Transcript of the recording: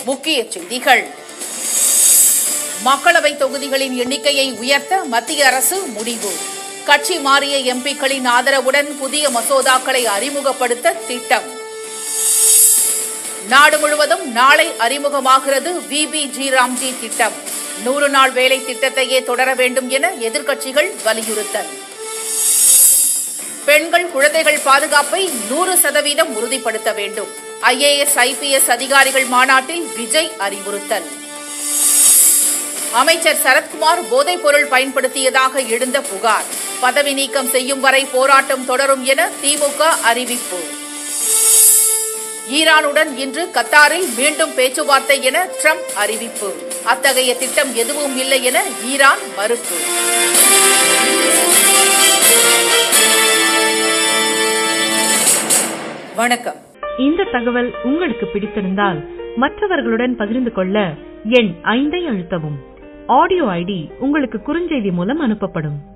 முக்கிய செய்திகள் மக்களவை தொகுதிகளின் எண்ணிக்கையை உயர்த்த மத்திய அரசு முடிவு கட்சி மாறிய எம்பிக்களின் ஆதரவுடன் புதிய மசோதாக்களை அறிமுகப்படுத்த திட்டம் நாடு முழுவதும் நாளை அறிமுகமாகிறது விபிஜி ராம்ஜி திட்டம் நூறு நாள் வேலை திட்டத்தையே தொடர வேண்டும் என எதிர்க்கட்சிகள் வலியுறுத்தல் பெண்கள் குழந்தைகள் பாதுகாப்பை நூறு சதவீதம் உறுதிப்படுத்த வேண்டும் ஐஏஎஸ் ஐபிஎஸ் அதிகாரிகள் மாநாட்டில் விஜய் அறிவுறுத்தல் அமைச்சர் சரத்குமார் போதைப் பொருள் பயன்படுத்தியதாக எழுந்த புகார் பதவி நீக்கம் செய்யும் வரை போராட்டம் தொடரும் என திமுக அறிவிப்பு ஈரானுடன் இன்று கத்தாரில் மீண்டும் பேச்சுவார்த்தை என ட்ரம்ப் அறிவிப்பு அத்தகைய திட்டம் எதுவும் இல்லை என ஈரான் மறுப்பு வணக்கம் இந்த தகவல் உங்களுக்கு பிடித்திருந்தால் மற்றவர்களுடன் பகிர்ந்து கொள்ள எண் ஐந்தை அழுத்தவும் ஆடியோ ஐடி உங்களுக்கு குறுஞ்செய்தி மூலம் அனுப்பப்படும்